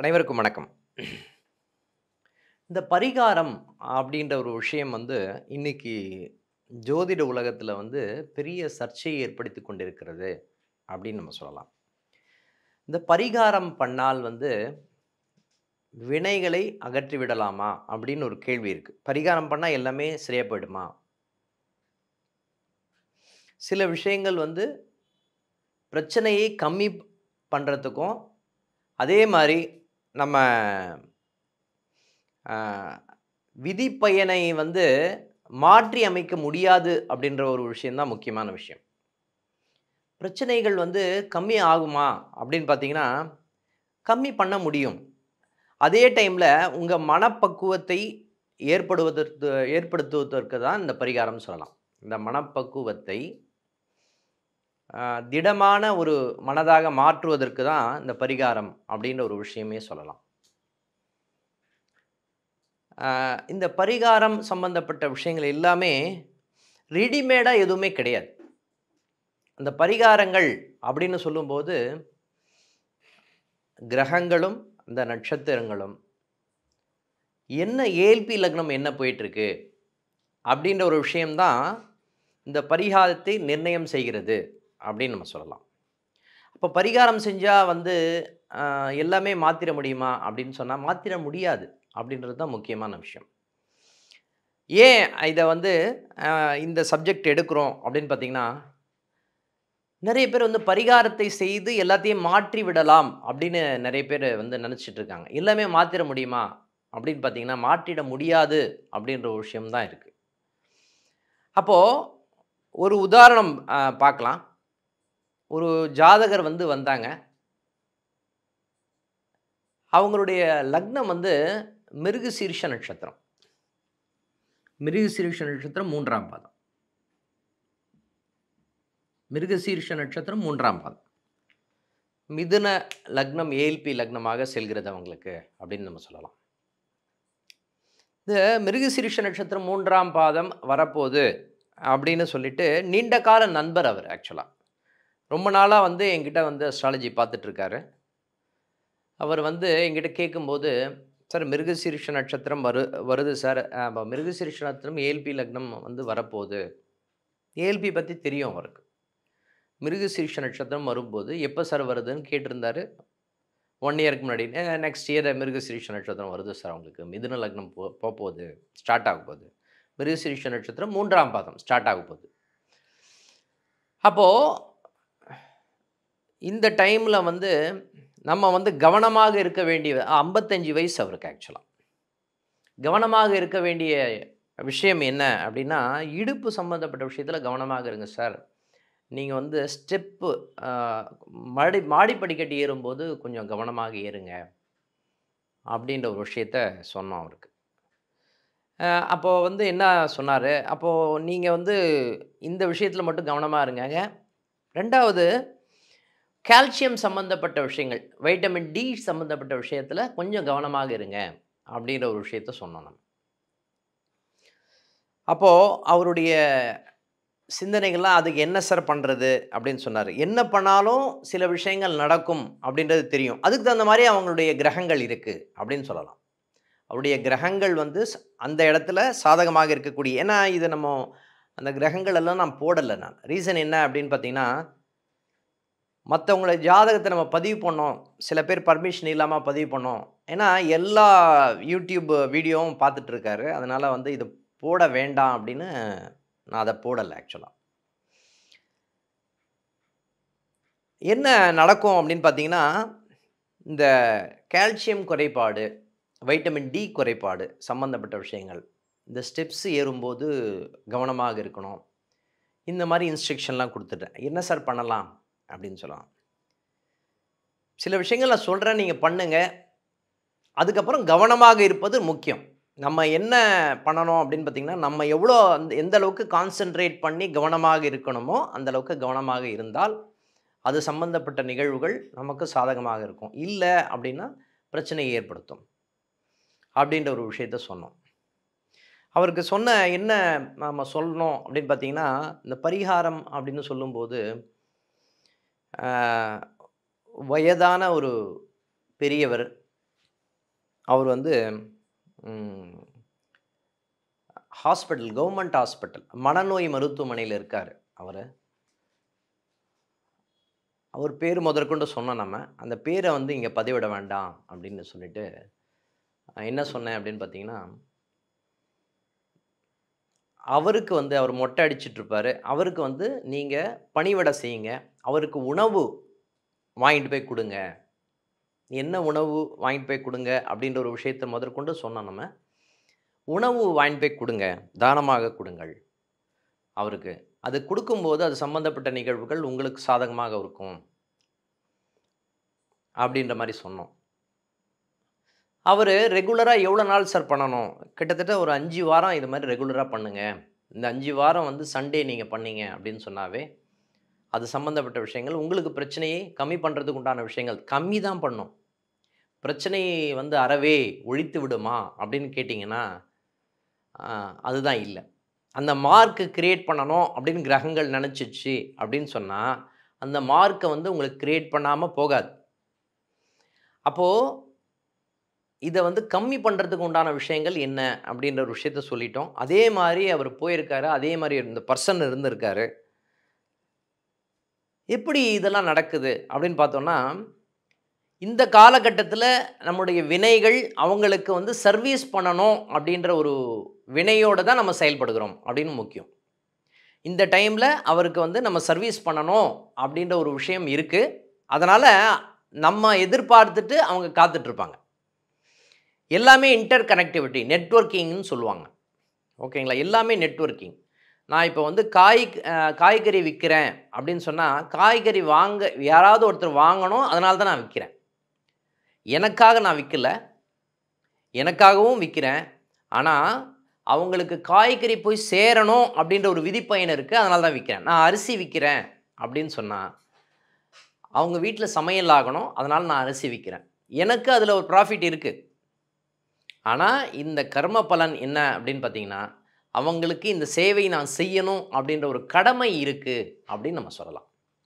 அனைவருக்கும் வணக்கம் இந்த பரிகாரம் அப்படின்ற ஒரு விஷயம் வந்து இன்னைக்கு ஜோதிட உலகத்தில் வந்து பெரிய சர்ச்சையை ஏற்படுத்தி கொண்டிருக்கிறது அப்படின்னு நம்ம சொல்லலாம் இந்த பரிகாரம் பண்ணால் வந்து வினைகளை அகற்றி விடலாமா அப்படின்னு ஒரு கேள்வி இருக்குது பரிகாரம் பண்ணால் எல்லாமே சரியாக போயிடுமா சில விஷயங்கள் வந்து பிரச்சனையை கம்மி பண்ணுறதுக்கும் அதே மாதிரி நம்ம ஆஹ், விதிப்பயனை வந்து மாற்றி அமைக்க முடியாது அப்படின்ற ஒரு விஷயம்தான் முக்கியமான விஷயம் பிரச்சனைகள் வந்து கம்மி ஆகுமா அப்படின்னு பார்த்தீங்கன்னா கம்மி பண்ண முடியும் அதே டைமில் உங்கள் மனப்பக்குவத்தை ஏற்படுவதற்கு ஏற்படுத்துவதற்கு தான் இந்த பரிகாரம் சொல்லலாம் இந்த மனப்பக்குவத்தை ஆஹ், திடமான ஒரு மனதாக மாற்றுவதற்கு தான் இந்த பரிகாரம் அப்படின்ற ஒரு விஷயமே சொல்லலாம் ஆஹ், இந்த பரிகாரம் சம்பந்தப்பட்ட விஷயங்கள் எல்லாமே ரெடிமேடாக எதுவுமே கிடையாது அந்த பரிகாரங்கள் அப்படின்னு சொல்லும்போது கிரகங்களும் அந்த நட்சத்திரங்களும் என்ன ஏல்பி லக்னம் என்ன போயிட்டுருக்கு அப்படின்ற ஒரு விஷயம்தான் இந்த பரிகாரத்தை நிர்ணயம் செய்கிறது அப்படின்னு நம்ம சொல்லலாம் அப்போ பரிகாரம் செஞ்சால் வந்து ஆஹ், எல்லாமே மாற்றிட முடியுமா அப்படின்னு சொன்னால் மாற்றிட முடியாது அப்படின்றது தான் முக்கியமான விஷயம் ஏன் இதை வந்து ஆஹ், இந்த சப்ஜெக்ட் எடுக்கிறோம் அப்படின்னு பார்த்தீங்கன்னா நிறைய பேர் வந்து பரிகாரத்தை செய்து எல்லாத்தையும் மாற்றி விடலாம் அப்படின்னு நிறைய பேர் வந்து நினச்சிட்டு இருக்காங்க எல்லாமே மாற்றிட முடியுமா அப்படின்னு பார்த்தீங்கன்னா மாற்றிட முடியாது அப்படின்ற ஒரு விஷயம்தான் இருக்குது அப்போது ஒரு உதாரணம் ஆஹ், பார்க்கலாம் ஒரு ஜாதகர் வந்து வந்தாங்க அவங்களுடைய லக்னம் வந்து மிருகசீர்ஷ நட்சத்திரம் மிருகசீர்ஷ நட்சத்திரம் மூன்றாம் பாதம் மிருகசீர்ஷ நட்சத்திரம் மூன்றாம் பாதம் மிதுன லக்னம் ஏல்பி லக்னமாக செல்கிறது அவங்களுக்கு அப்படின்னு நம்ம சொல்லலாம் இந்த மிருகசீர்ஷ நட்சத்திரம் மூன்றாம் பாதம் வரப்போகுது அப்படின்னு சொல்லிட்டு நீண்ட கால நண்பர் அவர் ஆக்சுவலாக ரொம்ப நாளாக வந்து என்கிட்ட வந்து அஸ்ட்ராலஜி பார்த்துட்ருக்காரு அவர் வந்து என்கிட்ட கேட்கும்போது சார் மிருகசீரிஷ நட்சத்திரம் வரு வருது சார் அப்போ மிருகசீரிஷ நட்சத்திரம் ஏல்பி லக்னம் வந்து வரப்போகுது ஏல்பி பற்றி தெரியும் அவருக்கு மிருகசீரிஷ நட்சத்திரம் வரும்போது எப்போ சார் வருதுன்னு கேட்டிருந்தாரு ஒன் இயருக்கு முன்னாடி நெக்ஸ்ட் இயர் மிருகசீரிஷ நட்சத்திரம் வருது சார் அவங்களுக்கு மிதுன லக்னம் போ போக போகுது ஸ்டார்ட் ஆக போகுது மிருகசீரிஷ நட்சத்திரம் மூன்றாம் பாதம் ஸ்டார்ட் ஆக போகுது அப்போது இந்த டைமில் வந்து நம்ம வந்து கவனமாக இருக்க வேண்டிய ஐம்பத்தஞ்சு வயசு அவருக்கு ஆக்சுவலாக கவனமாக இருக்க வேண்டிய விஷயம் என்ன அப்படின்னா இடுப்பு சம்மந்தப்பட்ட விஷயத்தில் கவனமாக இருங்க சார் நீங்கள் வந்து ஸ்டெப்பு மாடி மாடி படிக்கட்டு ஏறும்போது கொஞ்சம் கவனமாக ஏறுங்க அப்படின்ற ஒரு விஷயத்த சொன்னோம் அவருக்கு அப்போது வந்து என்ன சொன்னார் அப்போது நீங்கள் வந்து இந்த விஷயத்தில் மட்டும் கவனமாக இருங்கங்க ரெண்டாவது கால்சியம் சம்மந்தப்பட்ட விஷயங்கள் வைட்டமின் டி சம்மந்தப்பட்ட விஷயத்தில் கொஞ்சம் கவனமாக இருங்க அப்படின்ற ஒரு விஷயத்த சொன்னோம் நம்ம அப்போது அவருடைய சிந்தனைகள்லாம் அதுக்கு என்ன சார் பண்ணுறது அப்படின்னு சொன்னார் என்ன பண்ணாலும் சில விஷயங்கள் நடக்கும் அப்படின்றது தெரியும் அதுக்கு தகுந்த மாதிரி அவங்களுடைய கிரகங்கள் இருக்குது அப்படின்னு சொல்லலாம் அவருடைய கிரகங்கள் வந்து ச- அந்த இடத்துல சாதகமாக இருக்கக்கூடிய ஏன்னா இது நம்ம அந்த கிரகங்கள் எல்லாம் நான் போடலை நான் ரீசன் என்ன அப்படின்னு பார்த்தீங்கன்னா மற்றவங்கள ஜாதகத்தை நம்ம பதிவு பண்ணோம் சில பேர் பர்மிஷன் இல்லாமல் பதிவு பண்ணோம் ஏன்னா எல்லா யூடியூப் வீடியோவும் பார்த்துட்டு இருக்காரு அதனால் வந்து இது போட வேண்டாம் அப்படின்னு நான் அதை போடலை ஆக்சுவலாக என்ன நடக்கும் அப்படின்னு பார்த்தீங்கன்னா இந்த கால்சியம் குறைபாடு வைட்டமின் டி குறைபாடு சம்மந்தப்பட்ட விஷயங்கள் இந்த ஸ்டெப்ஸ் ஏறும்போது கவனமாக இருக்கணும் இந்த மாதிரி இன்ஸ்ட்ரக்ஷன்லாம் கொடுத்துட்டேன் என்ன சார் பண்ணலாம் அப்படின்னு சொல்லலாம் சில விஷயங்கள் நான் சொல்கிறேன் நீங்கள் பண்ணுங்க அதுக்கப்புறம் கவனமாக இருப்பது முக்கியம் நம்ம என்ன பண்ணணும் அப்படின்னு பார்த்தீங்கன்னா நம்ம எவ்வளோ அந்த எந்த அளவுக்கு கான்சென்ட்ரேட் பண்ணி கவனமாக இருக்கணுமோ அந்த அளவுக்கு கவனமாக இருந்தால் அது சம்பந்தப்பட்ட நிகழ்வுகள் நமக்கு சாதகமாக இருக்கும் இல்லை அப்படின்னா பிரச்சனையை ஏற்படுத்தும் அப்படின்ற ஒரு விஷயத்த சொன்னோம் அவருக்கு சொன்ன என்ன நம்ம சொல்லணும் அப்படின்னு பார்த்தீங்கன்னா இந்த பரிகாரம் அப்படின்னு சொல்லும்போது ஆஹ், வயதான ஒரு பெரியவர் அவர் வந்து ஹாஸ்பிட்டல் கவர்மெண்ட் ஹாஸ்பிட்டல் மனநோய் மருத்துவமனையில் இருக்கார் அவர் அவர் பேர் முதற்கொண்டு சொன்னோம் நம்ம அந்த பேரை வந்து இங்கே பதிவிட வேண்டாம் அப்படின்னு சொல்லிட்டு அஹ், என்ன சொன்னேன் அப்படின்னு பார்த்தீங்கன்னா அவருக்கு வந்து அவர் மொட்டை அடிச்சிட்டு இருப்பாரு அவருக்கு வந்து நீங்கள் பணிவிடை செய்யுங்க அவருக்கு உணவு வாங்கிட்டு போய் கொடுங்க என்ன உணவு வாங்கிட்டு போய் கொடுங்க அப்படின்ற ஒரு விஷயத்தை முதற்கொண்டு சொன்னோம் நம்ம உணவு வாங்கிட்டு போய் கொடுங்க தானமாக கொடுங்கள் அவருக்கு அது கொடுக்கும்போது அது சம்பந்தப்பட்ட நிகழ்வுகள் உங்களுக்கு சாதகமாக இருக்கும் அப்படின்ற மாதிரி சொன்னோம் அவர் ரெகுலராக எவ்வளோ நாள் சார் பண்ணணும் கிட்டத்தட்ட ஒரு அஞ்சு வாரம் இது மாதிரி ரெகுலராக பண்ணுங்க இந்த அஞ்சு வாரம் வந்து சண்டே நீங்கள் பண்ணீங்க அப்படின்னு சொன்னாவே அது சம்மந்தப்பட்ட விஷயங்கள் உங்களுக்கு பிரச்சனையை கம்மி பண்ணுறதுக்கு உண்டான விஷயங்கள் கம்மி தான் பண்ணும் பிரச்சனையை வந்து அறவே ஒழித்து விடுமா அப்படின்னு கேட்டிங்கன்னா ஆஹ், அதுதான் இல்லை அந்த மார்க்கு கிரியேட் பண்ணணும் அப்படின்னு கிரகங்கள் நினச்சிச்சு அப்படின்னு சொன்னால் அந்த மார்க்கை வந்து உங்களுக்கு கிரியேட் பண்ணாமல் போகாது அப்போது இதை வந்து கம்மி பண்ணுறதுக்கு உண்டான விஷயங்கள் என்ன அப்படின்ற ஒரு விஷயத்த சொல்லிட்டோம் அதே மாதிரி அவர் போயிருக்காரு அதே மாதிரி இந்த பர்சன் இருந்திருக்காரு எப்படி இதெல்லாம் நடக்குது அப்படின்னு பார்த்தோம்னா இந்த காலகட்டத்தில் நம்முடைய வினைகள் அவங்களுக்கு வந்து சர்வீஸ் பண்ணணும் அப்படின்ற ஒரு வினையோடு தான் நம்ம செயல்படுகிறோம் அப்படின்னு முக்கியம் இந்த டைமில் அவருக்கு வந்து நம்ம சர்வீஸ் பண்ணணும் அப்படின்ற ஒரு விஷயம் இருக்குது அதனால் நம்ம எதிர்பார்த்துட்டு அவங்க காத்துட்ருப்பாங்க எல்லாமே இன்டர் கனெக்டிவிட்டி நெட்வொர்க்கிங்னு சொல்லுவாங்க ஓகேங்களா எல்லாமே நெட்வொர்க்கிங் நான் இப்போ வந்து காய் அஹ், காய்கறி விற்கிறேன் அப்படின்னு சொன்னால் காய்கறி வாங்க யாராவது ஒருத்தர் வாங்கணும் அதனால தான் நான் விற்கிறேன் எனக்காக நான் விற்கல எனக்காகவும் விற்கிறேன் ஆனால் அவங்களுக்கு காய்கறி போய் சேரணும் அப்படின்ற ஒரு விதிப்பயன் இருக்குது அதனால தான் விற்கிறேன் நான் அரிசி விற்கிறேன் அப்படின்னு சொன்னால் அவங்க வீட்டில் சமையல் ஆகணும் அதனால் நான் அரிசி விற்கிறேன் எனக்கு அதில் ஒரு ப்ராஃபிட் இருக்குது ஆனால் இந்த கர்ம பலன் என்ன அப்படின்னு பார்த்தீங்கன்னா அவங்களுக்கு இந்த சேவை நான் செய்யணும் அப்படின்ற ஒரு கடமை இருக்குது அப்படின்னு நம்ம சொல்லலாம்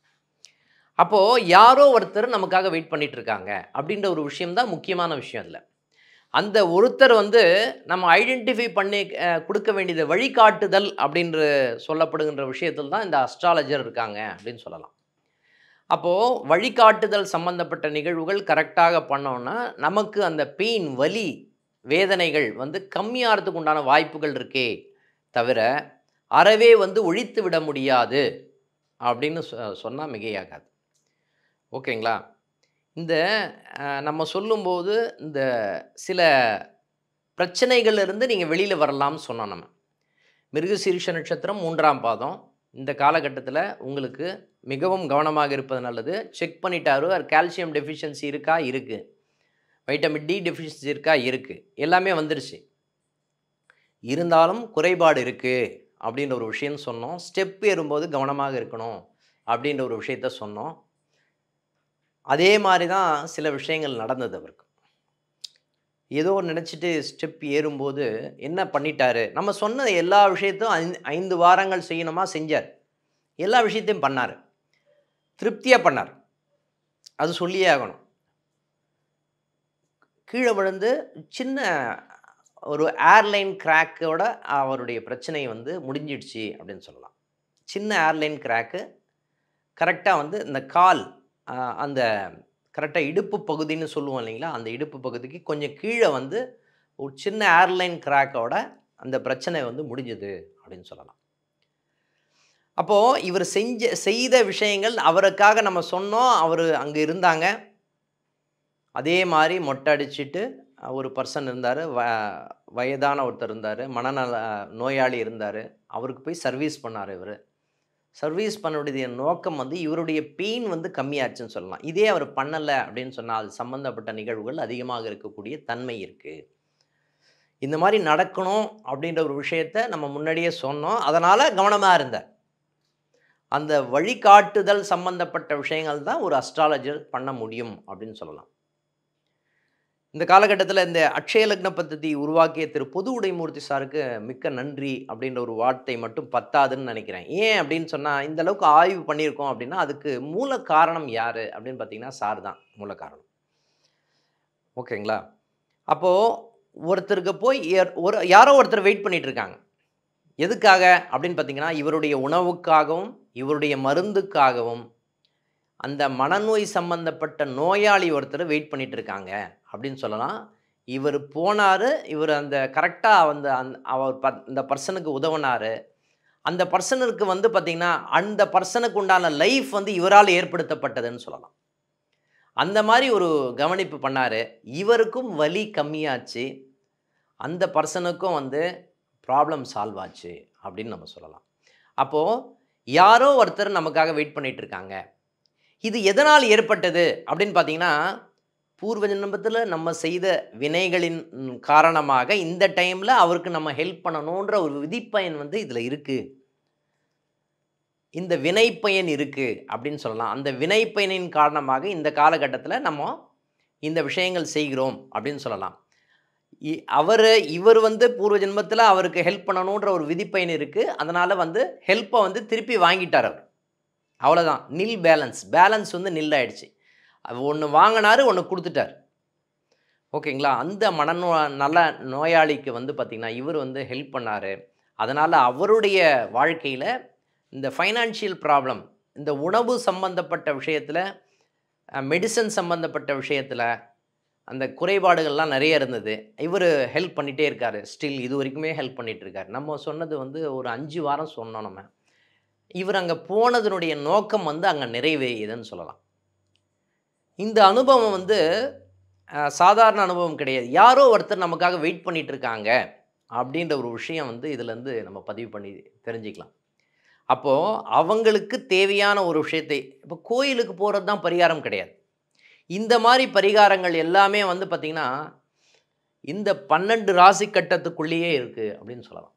அப்போது யாரோ ஒருத்தர் நமக்காக வெயிட் பண்ணிட்டு இருக்காங்க அப்படின்ற ஒரு விஷயம்தான் முக்கியமான விஷயம் அதில் அந்த ஒருத்தர் வந்து நம்ம ஐடென்டிஃபை பண்ணி அஹ், கொடுக்க வேண்டியது வழிகாட்டுதல் அப்படின்ற சொல்லப்படுகின்ற விஷயத்தில் தான் இந்த அஸ்ட்ராலஜர் இருக்காங்க அப்படின்னு சொல்லலாம் அப்போது வழிகாட்டுதல் சம்பந்தப்பட்ட நிகழ்வுகள் கரெக்டாக பண்ணோன்னா நமக்கு அந்த பெயின் வலி வேதனைகள் வந்து கம்மியாகிறதுக்கு உண்டான வாய்ப்புகள் இருக்கே தவிர அறவே வந்து ஒழித்து விட முடியாது அப்படின்னு சொன்னால் மிகையாகாது ஓகேங்களா இந்த அஹ், நம்ம சொல்லும்போது இந்த சில பிரச்சனைகள்ல இருந்து நீங்கள் வெளியில் வரலாம்னு சொன்னோம் நம்ம மிருகசீரிஷ நட்சத்திரம் மூன்றாம் பாதம் இந்த காலகட்டத்தில் உங்களுக்கு மிகவும் கவனமாக இருப்பது நல்லது செக் பண்ணிட்டாரு அது கால்சியம் டெஃபிஷியன்சி இருக்கா இருக்குது வைட்டமின் டி டெஃபிஷியன்சி இருக்கா இருக்குது எல்லாமே வந்துருச்சு இருந்தாலும் குறைபாடு இருக்குது அப்படின்ற ஒரு விஷயம் சொன்னோம் ஸ்டெப் ஏறும்போது கவனமாக இருக்கணும் அப்படின்ற ஒரு விஷயத்த சொன்னோம் அதே மாதிரி தான் சில விஷயங்கள் நடந்தது அவருக்கு ஏதோ நினச்சிட்டு ஸ்டெப் ஏறும்போது என்ன பண்ணிட்டாரு நம்ம சொன்ன எல்லா விஷயத்தையும் ஐந்து ஐந்து வாரங்கள் செய்யணுமா செஞ்சார் எல்லா விஷயத்தையும் பண்ணார் திருப்தியாக பண்ணார் அது சொல்லியே ஆகணும் கீழே விழுந்து சின்ன ஒரு ஏர்லைன் கிராக்கோட அவருடைய பிரச்சனை வந்து முடிஞ்சிடுச்சு அப்படின்னு சொல்லலாம் சின்ன ஏர்லைன் கிராக்கு கரெக்டாக வந்து இந்த கால் ஆஹ், அந்த கரெக்டாக இடுப்பு பகுதின்னு சொல்லுவோம் இல்லைங்களா அந்த இடுப்பு பகுதிக்கு கொஞ்சம் கீழே வந்து ஒரு சின்ன ஏர்லைன் கிராக்கோட அந்த பிரச்சனை வந்து முடிஞ்சுது அப்படின்னு சொல்லலாம் அப்போது இவர் செஞ்ச செய்த விஷயங்கள் அவருக்காக நம்ம சொன்னோம் அவர் அங்கே இருந்தாங்க அதே மாதிரி மொட்டை அடிச்சிட்டு ஒரு பர்சன் இருந்தார் வ வயதான ஒருத்தர் இருந்தார் மனநல நோயாளி இருந்தார் அவருக்கு போய் சர்வீஸ் பண்ணார் இவர் சர்வீஸ் பண்ணக்கூடிய நோக்கம் வந்து இவருடைய பெயின் வந்து கம்மியாச்சுன்னு சொல்லலாம் இதே அவர் பண்ணலை அப்படின்னு சொன்னால் அது சம்மந்தப்பட்ட நிகழ்வுகள் அதிகமாக இருக்கக்கூடிய தன்மை இருக்குது இந்த மாதிரி நடக்கணும் அப்படின்ற ஒரு விஷயத்த நம்ம முன்னாடியே சொன்னோம் அதனால் கவனமாக இருந்தார் அந்த வழிகாட்டுதல் சம்பந்தப்பட்ட விஷயங்கள் தான் ஒரு அஸ்ட்ராலஜர் பண்ண முடியும் அப்படின்னு சொல்லலாம் இந்த காலகட்டத்தில் இந்த அக்ஷய லக்ன பദ്ധதி உருவாக்கிய திரு பொது உடைமூர்த்தி சாருக்கு மிக்க நன்றி அப்படின்ற ஒரு வார்த்தை மட்டும் பத்தாதுன்னு நினைக்கிறேன் ஏன் அப்படின்னு சொன்னால் இந்த அளவுக்கு ஆய்வு பண்ணியிருக்கோம் அப்படின்னா அதுக்கு மூல காரணம் யார் அப்படின்னு பார்த்தீங்கன்னா சார் தான் மூல காரணம் ஓகேங்களா அப்போது ஒருத்தருக்கு போய் ஏர்- ஒரு யாரோ ஒருத்தர் வெயிட் பண்ணிட்டு இருக்காங்க எதுக்காக அப்படின்னு பார்த்தீங்கன்னா இவருடைய உணவுக்காகவும் இவருடைய மருந்துக்காகவும் அந்த மனநோய் சம்பந்தப்பட்ட நோயாளி ஒருத்தர் வெயிட் பண்ணிட்டு இருக்காங்க அப்படின்னு சொல்லலாம் இவர் போனார் இவர் அந்த கரெக்டாக வந்து அந்த அவர் ப இந்த பர்சனுக்கு உதவுனார் அந்த பர்சனுக்கு வந்து பார்த்திங்கன்னா அந்த பர்சனுக்கு உண்டான லைஃப் வந்து இவரால் ஏற்படுத்தப்பட்டதுன்னு சொல்லலாம் அந்த மாதிரி ஒரு கவனிப்பு பண்ணார் இவருக்கும் வலி கம்மியாச்சு அந்த பர்சனுக்கும் வந்து ப்ராப்ளம் சால்வ் ஆச்சு அப்படின்னு நம்ம சொல்லலாம் அப்போது யாரோ ஒருத்தர் நமக்காக வெயிட் பண்ணிட்டு இருக்காங்க இது எதனால் ஏற்பட்டது அப்படின்னு பார்த்தீங்கன்னா பூர்வ ஜென்மத்தில் நம்ம செய்த வினைகளின் ம், காரணமாக இந்த டைமில் அவருக்கு நம்ம ஹெல்ப் பண்ணணுன்ற ஒரு விதிப்பயன் வந்து இதில் இருக்குது இந்த வினைப்பயன் இருக்குது அப்படின்னு சொல்லலாம் அந்த வினைப்பயனின் காரணமாக இந்த காலகட்டத்தில் நம்ம இந்த விஷயங்கள் செய்கிறோம் அப்படின்னு சொல்லலாம் அவர் இவர் வந்து பூர்வ ஜென்மத்தில் அவருக்கு ஹெல்ப் பண்ணணுன்ற ஒரு விதிப்பயன் இருக்குது அதனால் வந்து ஹெல்ப்பை வந்து திருப்பி வாங்கிட்டார் அவர் அவ்வளோதான் நில் பேலன்ஸ் பேலன்ஸ் வந்து நில் ஆயிடுச்சு ஒன்று வாங்கினாரு ஒன்று கொடுத்துட்டார் ஓகேங்களா அந்த மனநோ நல்ல நோயாளிக்கு வந்து பார்த்திங்கன்னா இவர் வந்து ஹெல்ப் பண்ணார் அதனால் அவருடைய வாழ்க்கையில் இந்த ஃபைனான்ஷியல் ப்ராப்ளம் இந்த உணவு சம்பந்தப்பட்ட விஷயத்தில் மெடிசன் சம்பந்தப்பட்ட விஷயத்தில் அந்த குறைபாடுகள்லாம் நிறைய இருந்தது இவர் ஹெல்ப் பண்ணிகிட்டே இருக்கார் ஸ்டில் இது வரைக்குமே ஹெல்ப் பண்ணிட்டு இருக்கார் நம்ம சொன்னது வந்து ஒரு அஞ்சு வாரம் சொன்னோம் நம்ம இவர் அங்கே போனதனுடைய நோக்கம் வந்து அங்கே நிறைவேறியதுன்னு சொல்லலாம் இந்த அனுபவம் வந்து அஹ், சாதாரண அனுபவம் கிடையாது யாரோ ஒருத்தர் நமக்காக வெயிட் பண்ணிட்டு இருக்காங்க அப்படின்ற ஒரு விஷயம் வந்து இதுலேருந்து நம்ம பதிவு பண்ணி தெரிஞ்சுக்கலாம் அப்போது அவங்களுக்கு தேவையான ஒரு விஷயத்தை இப்போ கோயிலுக்கு போகிறது தான் பரிகாரம் கிடையாது இந்த மாதிரி பரிகாரங்கள் எல்லாமே வந்து பார்த்திங்கன்னா இந்த பன்னெண்டு ராசி கட்டத்துக்குள்ளேயே இருக்குது அப்படின்னு சொல்லலாம்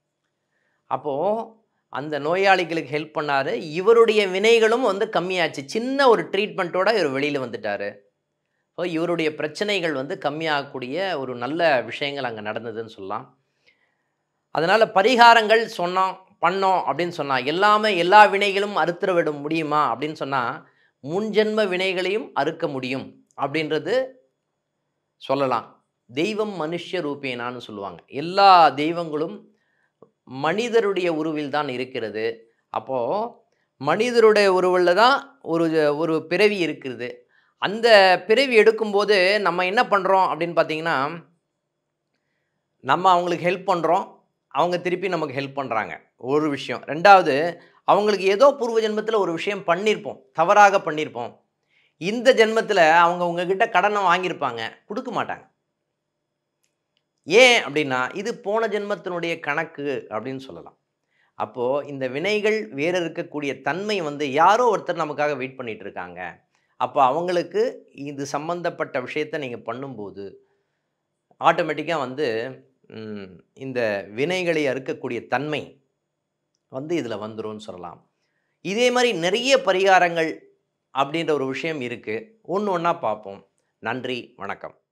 அப்போது அந்த நோயாளிகளுக்கு ஹெல்ப் பண்ணார் இவருடைய வினைகளும் வந்து கம்மியாச்சு சின்ன ஒரு ட்ரீட்மெண்ட்டோட இவர் வெளியில் வந்துட்டார் ஸோ இவருடைய பிரச்சனைகள் வந்து கம்மியாகக்கூடிய ஒரு நல்ல விஷயங்கள் அங்கே நடந்ததுன்னு சொல்லலாம் அதனால் பரிகாரங்கள் சொன்னோம் பண்ணோம் அப்படின்னு சொன்னால் எல்லாமே எல்லா வினைகளும் அறுத்துற விட முடியுமா அப்படின்னு சொன்னால் முன்ஜென்ம வினைகளையும் அறுக்க முடியும் அப்படின்றது சொல்லலாம் தெய்வம் மனுஷ ரூபேனான்னு சொல்லுவாங்க எல்லா தெய்வங்களும் மனிதருடைய உருவில் தான் இருக்கிறது அப்போது மனிதருடைய உருவில் தான் ஒரு ஒரு பிறவி இருக்கிறது அந்த பிறவி எடுக்கும்போது நம்ம என்ன பண்ணுறோம் அப்படின்னு பார்த்தீங்கன்னா நம்ம அவங்களுக்கு ஹெல்ப் பண்ணுறோம் அவங்க திருப்பி நமக்கு ஹெல்ப் பண்ணுறாங்க ஒரு விஷயம் ரெண்டாவது அவங்களுக்கு ஏதோ பூர்வ ஜென்மத்தில் ஒரு விஷயம் பண்ணியிருப்போம் தவறாக பண்ணியிருப்போம் இந்த ஜென்மத்தில் அவங்க உங்ககிட்ட கடனை வாங்கியிருப்பாங்க கொடுக்க மாட்டாங்க ஏன் அப்படின்னா இது போன ஜென்மத்தினுடைய கணக்கு அப்படின்னு சொல்லலாம் அப்போது இந்த வினைகள் வேறு இருக்கக்கூடிய தன்மை வந்து யாரோ ஒருத்தர் நமக்காக வெயிட் பண்ணிட்டு இருக்காங்க அப்போ அவங்களுக்கு இது சம்பந்தப்பட்ட விஷயத்தை நீங்கள் பண்ணும்போது ஆட்டோமேட்டிக்காக வந்து ம், இந்த வினைகளை அறுக்கக்கூடிய தன்மை வந்து இதில் வந்துரும்னு சொல்லலாம் இதே மாதிரி நிறைய பரிகாரங்கள் அப்படின்ற ஒரு விஷயம் இருக்குது ஒன்று ஒன்றா பார்ப்போம் நன்றி வணக்கம்